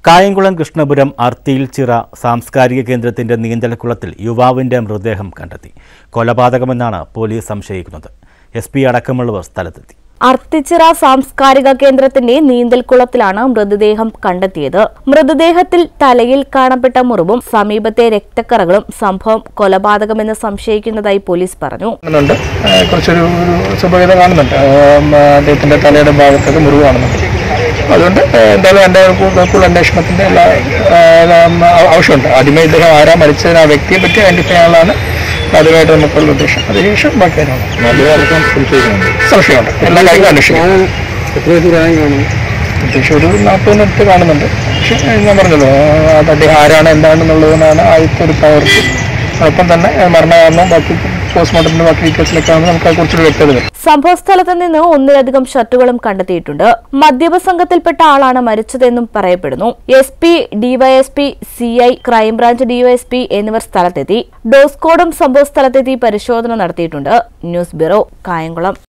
കായംകുളം കൃഷ്ണപുരം അർത്തിയിൽ ചിറ സാംസ്കാരിക കേന്ദ്രത്തിന്റെ നീന്തൽക്കുളത്തിൽ യുവാവിന്റെ മൃതദേഹം കണ്ടെത്തി കൊലപാതകമെന്നാണ് പോലീസ് സംശയിക്കുന്നത് എസ് പി അടക്കമുള്ളവർ സ്ഥലത്തെത്തി അർത്തിച്ചിറ സാംസ്കാരിക കേന്ദ്രത്തിന്റെ നീന്തൽക്കുളത്തിലാണ് മൃതദേഹം കണ്ടെത്തിയത് മൃതദേഹത്തിൽ തലയിൽ കാണപ്പെട്ട മുറിവും സമീപത്തെ രക്തക്കറകളും സംഭവം കൊലപാതകമെന്ന് സംശയിക്കുന്നതായി പോലീസ് പറഞ്ഞു കാണുന്നുണ്ട് ആ, കുറച്ചൊരു ഒരു സ്വഭാവത കാണുന്നുണ്ട് ആ, അദ്ദേഹത്തിന്റെ തലയുടെ ഭാഗത്തൊക്കെ മുറിവ് കാണുന്നുണ്ട് അതുകൊണ്ട് ആ, എന്തായാലും എൻ്റെ കൂടുതൽ അന്വേഷണത്തിന്റെ എല്ലാ ആ, എല്ലാം ആവശ്യമുണ്ട് ആദ്യമേ ഇദ്ദേഹം ആരാ മരിച്ചതിന് ആ വ്യക്തിയെ പറ്റി ഐഡന്റിഫൈ ചെയ്യാനുള്ളതാണ് ആദ്യമായിട്ട് നമുക്കുള്ള ഉദ്ദേശം അതിനുശേഷം ബാക്കി കാര്യമാണ് സംശയമുണ്ട് എല്ലാ കാര്യങ്ങളും അന്വേഷിക്കും ഉദ്ദേശം ഒരു നാൽപ്പതിന് അടുത്ത് കാണുന്നുണ്ട് പക്ഷെ ഞാൻ പറഞ്ഞല്ലോ അത് അദ്ദേഹം ആരാണ് എന്താണെന്നുള്ളതിനാണ് ആദ്യത്തെ ഒരു പ്രവൃത്തി ഒപ്പം തന്നെ മരണകാരണം ബാക്കി പോസ്റ്റ്മോർട്ടത്തിന്റെ ബാക്കി ഡീറ്റെയിൽസിലൊക്കെ ആകുമ്പോൾ നമുക്ക് കുറച്ചൊരു വ്യക്തത വരും സംഭവസ്ഥലത്ത് നിന്ന് ഒന്നിലധികം ഷർട്ടുകളും കണ്ടെത്തിയിട്ടുണ്ട് മദ്യപ സംഘത്തിൽപ്പെട്ട ആളാണ് മരിച്ചതെന്നും പറയപ്പെടുന്നു S P DYSP CI crime branch DYSP എന്നിവർ സ്ഥലത്തെത്തി ഡോസ്കോഡും സംഭവസ്ഥലത്തെത്തി പരിശോധന നടത്തിയിട്ടുണ്ട് ന്യൂസ് ബ്യൂറോ കായംകുളം